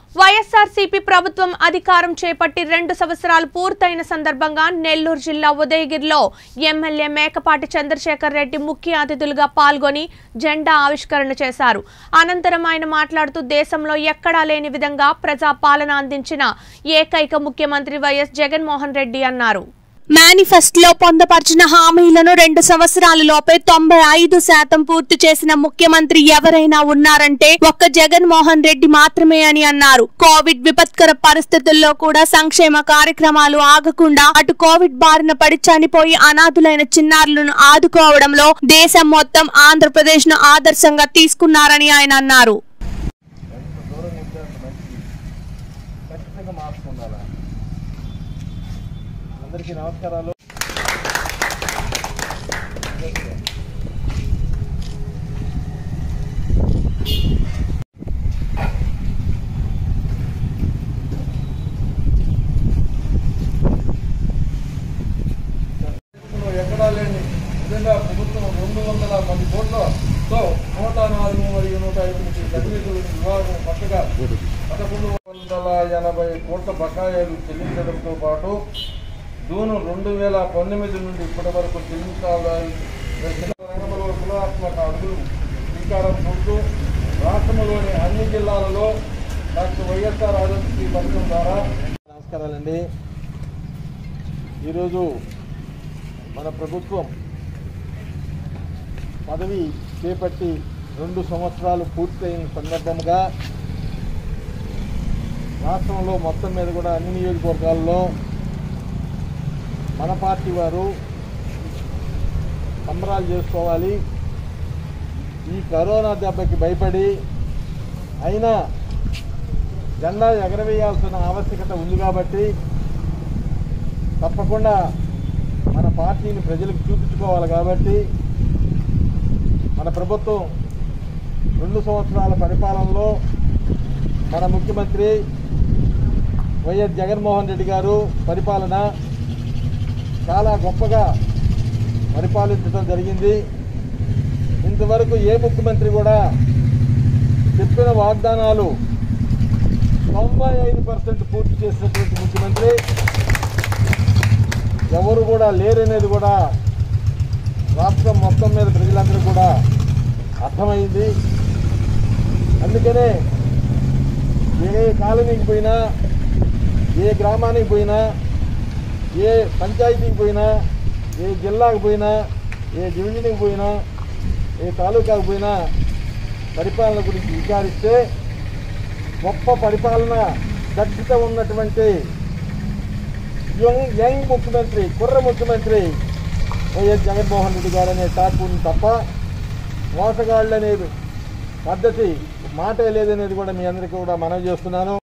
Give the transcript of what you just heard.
వైఎస్ఆర్సీపీ ప్రభుత్వం అధికారం చేపట్టి రెండు సంవత్సరాలు పూర్తయిన సందర్భంగా నెల్లూరు జిల్లా ఉదయగిరిలో ఎమ్మెల్యే మేకపాటి చంద్రశేఖర్ రెడ్డి ముఖ్య అతిథులుగా పాల్గొని జెండా ఆవిష్కరణ చేశారు అనంతరం ఆయన మాట్లాడుతూ దేశంలో ఎక్కడా లేని విధంగా ప్రజా పాలన అందించిన ఏకైక ముఖ్యమంత్రి వైఎస్ జగన్మోహన్ రెడ్డి అన్నారు మేనిఫెస్టోలో పొందపరిచిన హామీలను రెండు సంవత్సరాల లోపే తొంభై ఐదు శాతం పూర్తి చేసిన ముఖ్యమంత్రి ఎవరైనా ఉన్నారంటే ఒక్క జగన్మోహన్ రెడ్డి మాత్రమే అని అన్నారు కోవిడ్ విపత్కర పరిస్థితుల్లో కూడా సంక్షేమ కార్యక్రమాలు ఆగకుండా అటు కోవిడ్ బారిన పడి చనిపోయి అనాథులైన చిన్నారులను ఆదుకోవడంలో దేశం మొత్తం ఆంధ్రప్రదేశ్ ను ఆదర్శంగా తీసుకున్నారని ఆయన అన్నారు ఎంత దూరం ఉంటే అంత మంచిది ఖచ్చితంగా మార్పు ఉండాలా అందరికీ నమస్కారాలు దేశంలో ఎక్కడా లేని విధంగా ప్రభుత్వం రెండు వందల మంది కోట్లతో నూట నాలుగు మరియు నూట ఎనిమిది సర్వీసుల విభాగం కొత్తగా పదకొండు వందల ఎనభై కోట్ల బకాయిలు చెల్లించడంతో పాటు జూన్ రెండు వేల పంతొమ్మిది నుండి ఇప్పటి వరకు చెల్లించాలని వేసిన రంగంలో గుణాత్మక అడుగులు శ్రీకారం చుట్టూ రాష్ట్రంలోని అన్ని జిల్లాలలో డాక్టర్ వైఎస్ఆర్ ఆరోగ్యశ్రీ పథకం ద్వారా నమస్కారాలండి ఈరోజు మన ప్రభుత్వం పదవి చేపట్టి రెండు సంవత్సరాలు పూర్తయిన సందర్భంగా రాష్ట్రంలో మొత్తం మీద కూడా అన్ని నియోజకవర్గాల్లో మన పార్టీ వారు సంబరాలు చేసుకోవాలి ఈ కరోనా దెబ్బకి భయపడి అయినా జెండా ఎగరవేయాల్సిన ఆవశ్యకత ఉంది కాబట్టి తప్పకుండా మన పార్టీని ప్రజలకు చూపించుకోవాలి కాబట్టి మన ప్రభుత్వం రెండు సంవత్సరాల పరిపాలనలో మన ముఖ్యమంత్రి వైఎస్ జగన్మోహన్ రెడ్డి గారు పరిపాలన చాలా గొప్పగా పరిపాలించడం జరిగింది ఇంతవరకు ఏ ముఖ్యమంత్రి కూడా చెప్పిన వాగ్దానాలు తొంభై ఐదు పర్సెంట్ పూర్తి చేసినటువంటి ముఖ్యమంత్రి ఎవరు కూడా లేరనేది కూడా రాష్ట్రం మొత్తం మీద ప్రజలందరూ కూడా అర్థమైంది అందుకనే ఏ కాలనీకి పోయినా ఏ గ్రామానికి పోయినా ఏ పంచాయతీకి పోయినా ఏ జిల్లాకు పోయినా ఏ డివిజన్కి పోయినా ఏ తాలూకాకు పోయినా పరిపాలన గురించి విచారిస్తే గొప్ప పరిపాలన దక్షత ఉన్నటువంటి యంగ్ యంగ్ ముఖ్యమంత్రి కుర్ర ముఖ్యమంత్రి వైఎస్ జగన్మోహన్ రెడ్డి గారు అనే టాక్ ఉంది తప్ప మోసగాళ్ళు అనేది పద్ధతి మాటే లేదనేది కూడా మీ అందరికీ కూడా మనవి చేస్తున్నాను